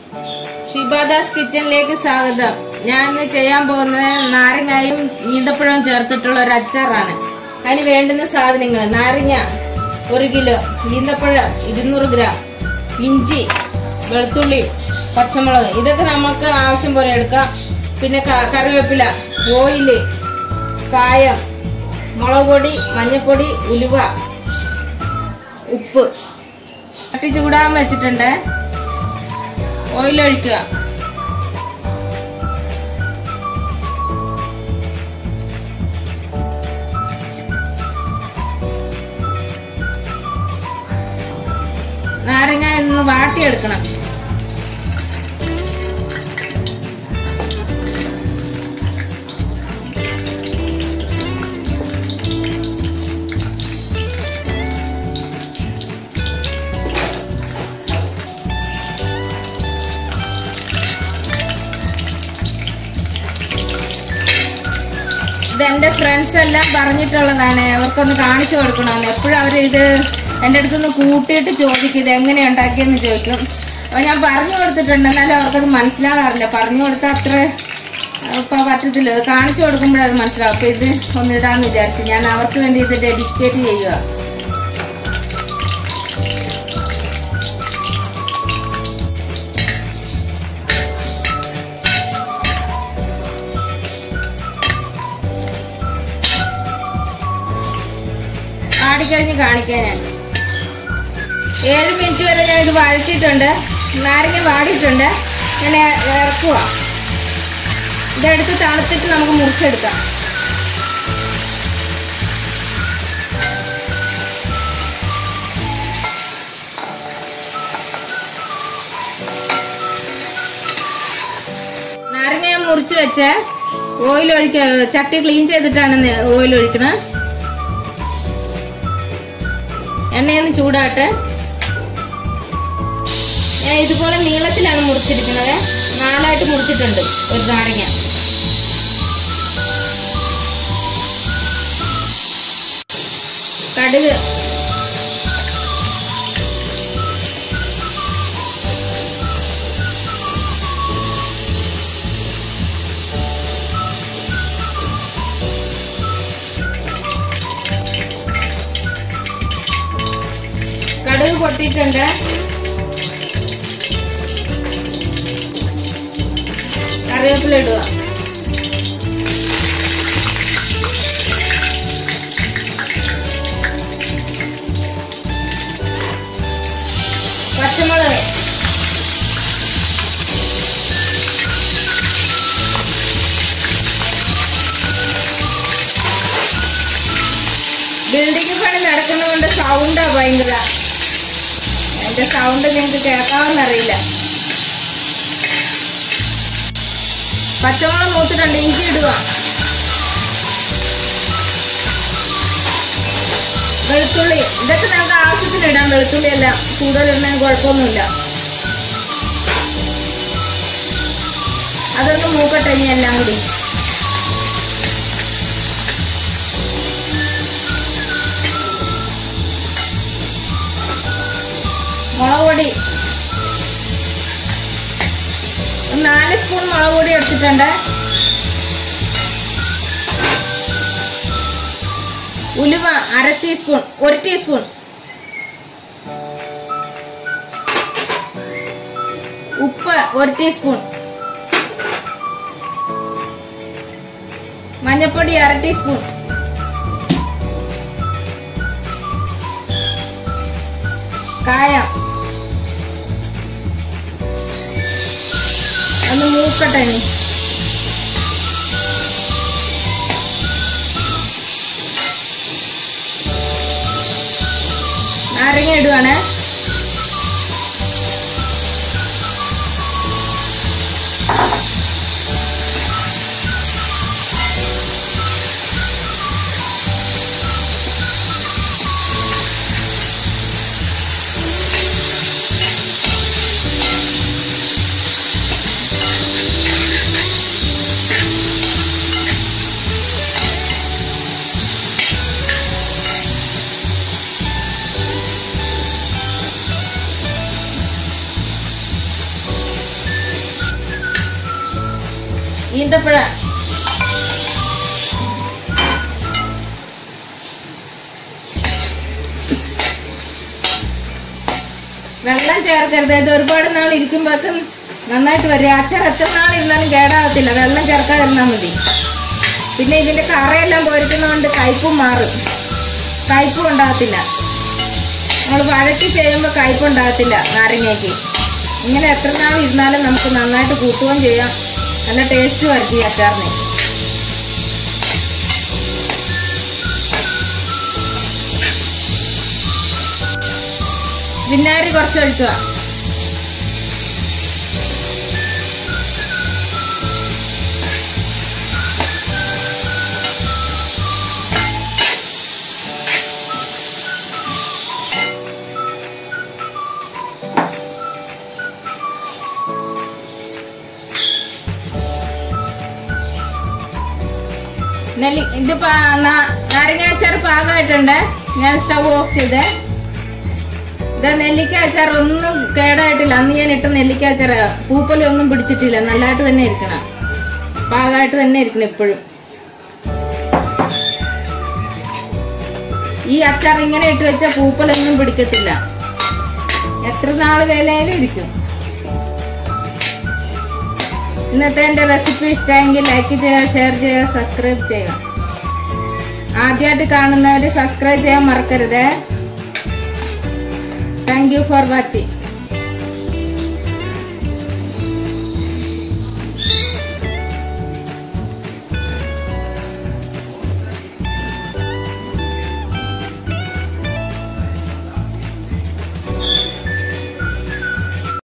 ഷിബാദാസ് കിച്ചണിലേക്ക് സ്വാഗതം ഞാൻ ഇന്ന് ചെയ്യാൻ പോകുന്നത് നാരങ്ങയും ഈന്തപ്പഴവും ചേർത്തിട്ടുള്ള ഒരു അച്ചാറാണ് അതിന് വേണ്ടുന്ന സാധനങ്ങൾ നാരങ്ങ ഒരു കിലോ ഈന്തപ്പഴം ഇരുന്നൂറ് ഗ്രാം ഇഞ്ചി വെളുത്തുള്ളി പച്ചമുളക് ഇതൊക്കെ നമുക്ക് ആവശ്യം പോലെ എടുക്കാം പിന്നെ ക- കറിവേപ്പില ഓയില് കായം മുളക് പൊടി മഞ്ഞൾപ്പൊടി ഉലുവ ഉപ്പ് ചട്ടി ചൂടാൻ വെച്ചിട്ടുണ്ട് ഓയിൽ ഒഴിക്കുക നാരങ്ങ ഒന്ന് വാട്ടിയെടുക്കണം ഇത് എൻ്റെ ഫ്രണ്ട്സ് എല്ലാം പറഞ്ഞിട്ടുള്ളതാണ് അവർക്കൊന്ന് കാണിച്ചു കൊടുക്കണമെന്ന് എപ്പോഴും അവർ ഇത് എൻ്റെ അടുത്തൊന്ന് കൂട്ടിയിട്ട് ചോദിക്കും ഇത് എങ്ങനെ ഉണ്ടാക്കിയെന്ന് ചോദിക്കും അപ്പോൾ ഞാൻ പറഞ്ഞു കൊടുത്തിട്ടുണ്ട് എന്നാലും അവർക്കത് മനസ്സിലാകാറില്ല പറഞ്ഞു കൊടുത്താൽ അത്ര ഇപ്പോൾ പറ്റത്തില്ല ഇത് കാണിച്ചു കൊടുക്കുമ്പോഴത് മനസ്സിലാവും അപ്പോൾ ഇത് ഒന്നിടാന്ന് വിചാരിച്ചു ഞാൻ അവർക്ക് വേണ്ടി ഇത് ഡെഡിക്കേറ്റ് ചെയ്യുക ആടിക്കഴിഞ്ഞ് കാണിക്കാൻ ഞാൻ ഏഴ് മിനിറ്റ് വരെ ഞാൻ ഇത് വഴറ്റിയിട്ടുണ്ട് നാരങ്ങ വാടിയിട്ടുണ്ട് ഞാൻ ഇ- ഇറക്കുക ഇതെടുത്ത് തണുത്തിട്ട് നമുക്ക് മുറിച്ചെടുക്കാം നാരങ്ങ ഞാൻ മുറിച്ച് വെച്ച് ഓയിൽ ഒഴിക്ക ചട്ടി ക്ലീൻ ചെയ്തിട്ടാണ് ഓയിൽ ഒഴിക്കുന്നത് എണ്ണയൊന്ന് ചൂടാട്ടെ ഞാൻ ഇതുപോലെ നീളത്തിലാണ് മുറിച്ചിരിക്കുന്നത് നാലായിട്ട് മുറിച്ചിട്ടുണ്ട് ഒരു നാരങ്ങ കടുക് കടുക് പൊട്ടിയിട്ടുണ്ട് കറിവേപ്പില ഇടുക പച്ചമുളക് ബിൽഡിംഗ് പണി നടക്കുന്നതുകൊണ്ട് സൗണ്ടാ ഭയങ്കര എന്റെ സൗണ്ട് നിങ്ങൾക്ക് കേൾക്കാമെന്നറിയില്ല പച്ചമുളക് മൂത്തിട്ടുണ്ട് ഇഞ്ചി ഇടുക വെളുത്തുള്ളി ഇതൊക്കെ നമുക്ക് ആവശ്യത്തിന് ഇടാം വെളുത്തുള്ളി എല്ലാം കൂടുതലിടുന്നതിന് കുഴപ്പമൊന്നുമില്ല അതൊന്ന് മൂക്കട്ടെ ഇനി എല്ലാം കൂടി മുളക് പൊടി ഒരു നാല് സ്പൂൺ മുളക് പൊടി എടുത്തിട്ടുണ്ട് ഉലുവ അര ടീസ്പൂൺ ഒരു ടീസ്പൂൺ ഉപ്പ് ഒരു ടീസ്പൂൺ മഞ്ഞൾപ്പൊടി അര ടീസ്പൂൺ കായം ഒന്ന് മൂക്കട്ടെ ഇനി നാരങ്ങ ഇടുവാണ് ഈന്തപ്പഴ വെള്ളം ചേർക്കരുത് ഇത് ഒരുപാട് നാൾ ഇരിക്കുമ്പോഴേക്കും നന്നായിട്ട് വരും അച്ചാർ എത്ര നാൾ ഇരുന്നാലും കേടാകത്തില്ല വെള്ളം ചേർക്കാതിരുന്നാൽ മതി പിന്നെ ഇതിന്റെ കറയെല്ലാം പോയിരിക്കുന്നതുകൊണ്ട് കയ്പും മാറും കയ്പും ഉണ്ടാകത്തില്ല നമ്മൾ വഴറ്റി ചെയ്യുമ്പോൾ കയ്പ് ഉണ്ടാകത്തില്ല നാരങ്ങയ്ക്ക് ഇങ്ങനെ എത്ര നാൾ ഇരുന്നാലും നമുക്ക് നന്നായിട്ട് കൂട്ടുകയും ചെയ്യാം നല്ല ടേസ്റ്റും ആയിരിക്കും ഈ അച്ചാറിന് വിനാഗിരി കുറച്ച് ഒഴിക്കുക നെല്ലി ഇത് പാ- നാ- നാരങ്ങ അച്ചാർ പാകമായിട്ടുണ്ട് ഞാൻ സ്റ്റവ് ഓഫ് ചെയ്തേ ഇത് നെല്ലിക്ക അച്ചാർ ഒന്നും കേടായിട്ടില്ല അന്ന് ഞാൻ ഇട്ട നെല്ലിക്ക അച്ചാർ പൂപ്പലൊന്നും പിടിച്ചിട്ടില്ല നല്ലതായിട്ട് തന്നെ ഇരിക്കണം പാകമായിട്ട് തന്നെ ഇരിക്കണം എപ്പോഴും ഈ അച്ചാർ ഇങ്ങനെ ഇട്ട് വെച്ചാൽ പൂപ്പലൊന്നും പിടിക്കത്തില്ല എത്ര നാൾ വേലയായാലും ഇരിക്കും ഇന്നത്തെ എൻ്റെ റെസിപ്പി ഇഷ്ടമെങ്കിൽ ലൈക്ക് ചെയ്യുക ഷെയർ ചെയ്യുക സബ്സ്ക്രൈബ് ചെയ്യുക ആദ്യമായിട്ട് കാണുന്നവർ സബ്സ്ക്രൈബ് ചെയ്യാൻ മറക്കരുത് താങ്ക് യു ഫോർ വാച്ചിങ്